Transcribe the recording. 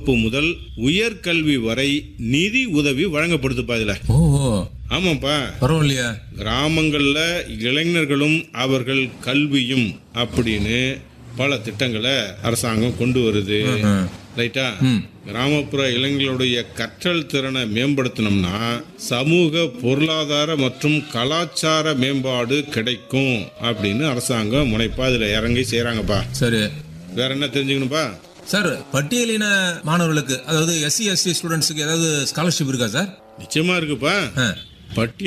வகுப்பு முதல் உயர்கல்வி வரை நிதி உதவி வழங்கப்படுதுப்பா இதுல ஓ ஓ, ஆமாப்பா பரவாயில்லையா கிராமங்கள்ல இளைஞர்களும் அவர்கள் கல்வியும் அப்படின்னு பல திட்டங்களை அரசாங்கம் கொண்டு வருது ம். ரைட்டா ம். கிராமப்புற இளைஞர்களுடைய கற்றல் திறனை மேம்படுத்தினோம்னா சமூக பொருளாதார மற்றும் கலாச்சார மேம்பாடு கிடைக்கும் அப்படின்னு அரசாங்கம் முனைப்பா இதுல இறங்கி செய்றாங்கப்பா சரி வேற என்ன தெரிஞ்சுக்கணும்பா சார் பட்டியலின மாணவர்களுக்கு அதாவது எஸ்சி எஸ்டி ஸ்டூடெண்ட்ஸுக்கு ஏதாவது ஸ்காலர்ஷிப் இருக்கா சார் நிச்சயமா இருக்குப்பா ஆ. பட்டியல்